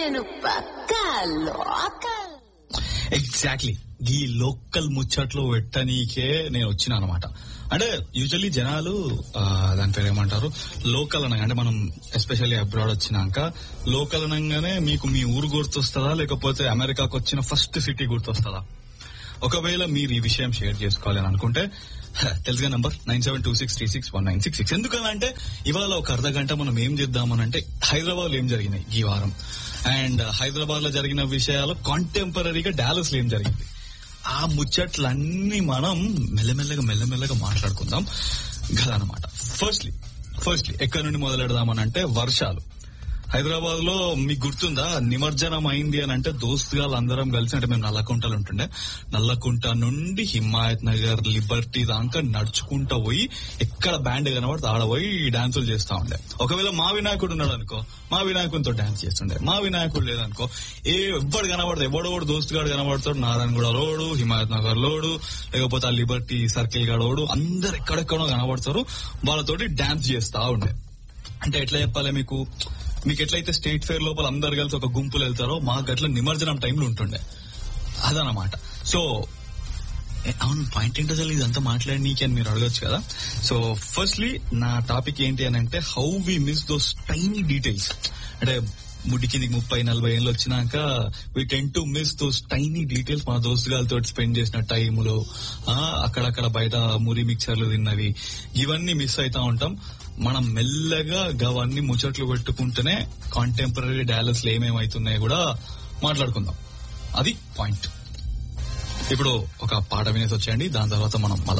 నేను పక్కా local exactly ఈ లోకల్ ముచ్చట్లు పెట్టనీకే నేను వచ్చిన అనమాట అంటే యూజువల్లీ జనాలు ఆ, దాని పేరు ఏమంటారు లోకల్ అనగా అంటే మనం ఎస్పెషల్లీ అబ్రాడ్ వచ్చినాక లోకల్ అనగానే మీకు మీ ఊరు గుర్తొస్తుందా లేకపోతే అమెరికాకు వచ్చిన ఫస్ట్ సిటీ గుర్తొస్తుందా ఒకవేళ మీరు ఈ విషయం షేర్ చేసుకోవాలి అని అనుకుంటే హ, తెలుసుగా number nine seven two six three six one nine six six ఎందుకంటే ఇవాళ ఒక అర్ధ గంట మనం ఏం చేద్దామనంటే హైదరాబాద్ లో ఏం జరిగినాయి ఈ వారం అండ్ హైదరాబాద్ లో జరిగిన విషయాలు కాంటెంపరీగా డాలస్ లో ఏం జరిగింది ఆ ముచ్చట్లన్నీ మనం మెల్లమెల్లగా మెల్లమెల్లగా మాట్లాడుకుందాం కదనమాట ఫస్ట్లీ ఫస్ట్లీ ఎక్కడి నుండి మొదలెడదామని అంటే వర్షాలు హైదరాబాద్ లో మీకు గుర్తుందా నిమజ్జనం అయింది అని అంటే దోస్తుగాళ్ళు అందరం కలిసి అంటే మేము నల్లకుంటలు ఉంటుండే నల్లకుంట నుండి హిమాయత్ నగర్ లిబర్టీ దాకా నడుచుకుంటా పోయి ఎక్కడ బ్యాండ్ కనబడితే ఆడ పోయి డాన్సులు చేస్తా ఉండే ఒకవేళ మా వినాయకుడు ఉన్నాడు అనుకో మా వినాయకుడితో డాన్స్ చేస్తుండే మా వినాయకుడు లేదనుకో ఏ ఎవ్వడు కనబడతాడు ఎవడోడు దోస్తుగాడు కనబడతాడు నారాయణగూడ లోడు హిమాయత్ నగర్ లోడు లేకపోతే ఆ లిబర్టీ సర్కిల్ గడోడు అందరు ఎక్కడెక్కడో కనబడతారు వాళ్ళతోటి డాన్స్ చేస్తా ఉండే అంటే ఎట్లా చెప్పాలి మీకు మీకు ఎట్లయితే స్టేట్ ఫేర్ లోపల అందరు కలిసి ఒక గుంపులు వెళ్తారో మాకు అట్లా నిమజ్జనం టైంలో ఉంటుండే అదనమాట సో ఏ, అవును పాయింట్ ఏంటో తెలియదు ఇదంతా మాట్లాడి నీకే అని మీరు అడగచ్చు కదా సో ఫస్ట్లీ నా టాపిక్ ఏంటి అని అంటే how we miss those tiny details అంటే ముడి కిందికి ముప్పై నలభై ఏళ్ళు వచ్చినాక we tend to miss those tiny details మన దోస్తుగాలతో స్పెండ్ చేసిన టైములో అక్కడక్కడ బయట మురి మిక్చర్లు తిన్నవి ఇవన్నీ మిస్ అవుతా ఉంటాం మనం మెల్లగా గవన్నీ ముచ్చట్లు పెట్టుకుంటేనే కాంటెంపరీ డాలస్ లో ఏమేమైతున్నాయో కూడా మాట్లాడుకుందాం అది పాయింట్ ఇప్పుడు ఒక పాట వినేసి వచ్చేయండి దాని తర్వాత మనం మళ్ళా